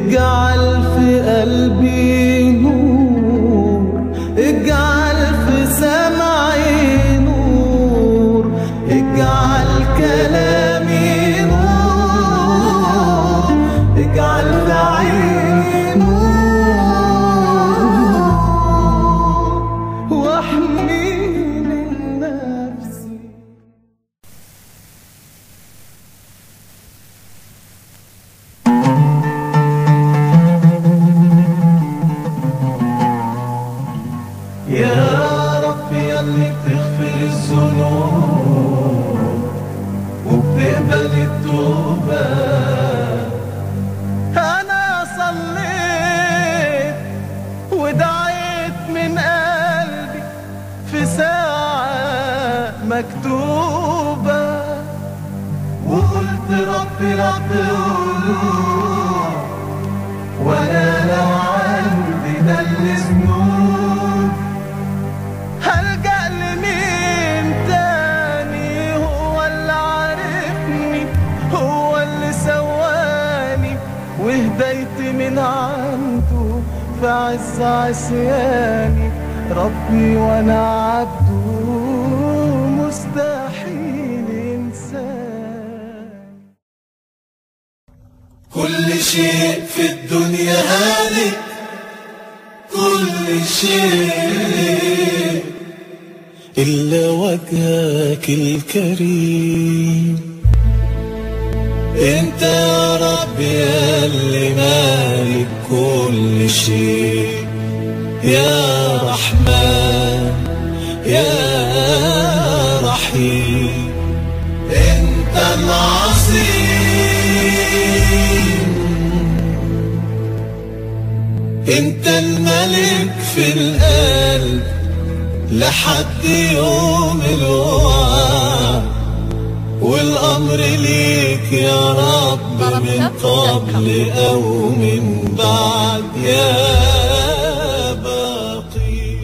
اجعل في قلبي نور اجعل في سمعي نور اجعل كلامي نور اجعل في عيني نور واحميني من نفسي يا رب يا اللي بتغفر الذنوب وبتقبل التوبة أنا صليت ودعيت من قلبي في ساعة مكتوبة وقلت ربي رب قلوب وانا لو عندي ده الذنوب هلجأ لمين تاني هو اللي عارفني هو اللي سواني وهديتي من عنده في عز عصياني ربي وانا عبده مستحيل انساني كل شيء في الدنيا هالك كل شيء إلا وجهك الكريم انت يا رب يا اللي مالك كل شيء يا رحمن يا رحيم انت العظيم انت الملك في القلب لحد يوم الوعد والامر ليك يا رب من قبل او من بعد يا باقي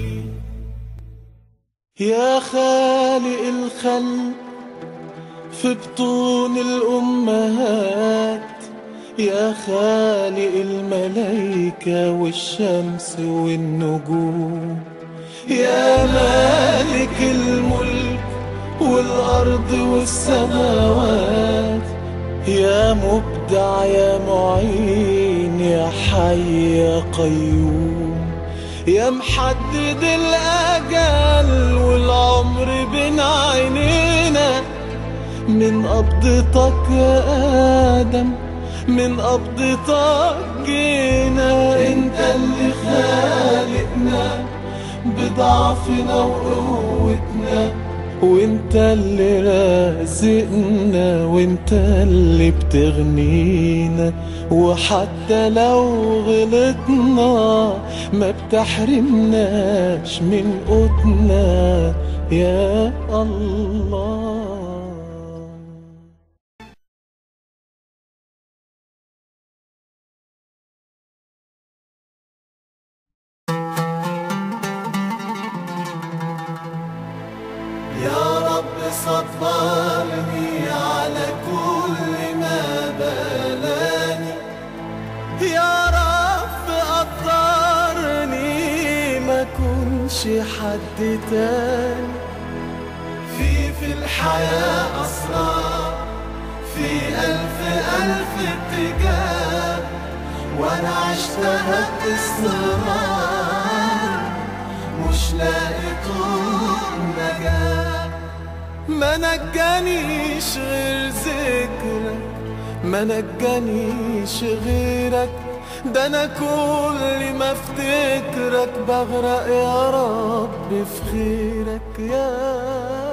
يا خالق الخلق في بطون الأمهات يا خالق الملايكة والشمس والنجوم يا مالك الملك والأرض والسماوات يا مبدع يا معين يا حي يا قيوم يا محدد الأجل والعمر بين عينينا من قبضتك يا آدم من قبضتك جينا انت اللي خالقنا بضعفنا وقوتنا وانت اللي رازقنا وانت اللي بتغنينا وحتى لو غلطنا ما بتحرمناش من قوتنا يا الله يا رب صبرني على كل ما بلاني يا رب قدرني ما كنش حد تاني في في الحياة أسرار في ألف ألف اتجاه وأنا عشتها باستمرار مش لاقي طول نجاة ما نجانيش غير ذكرك ما نجانيش غيرك ده انا كل ما افتكرك بغرق يا رب في خيرك يا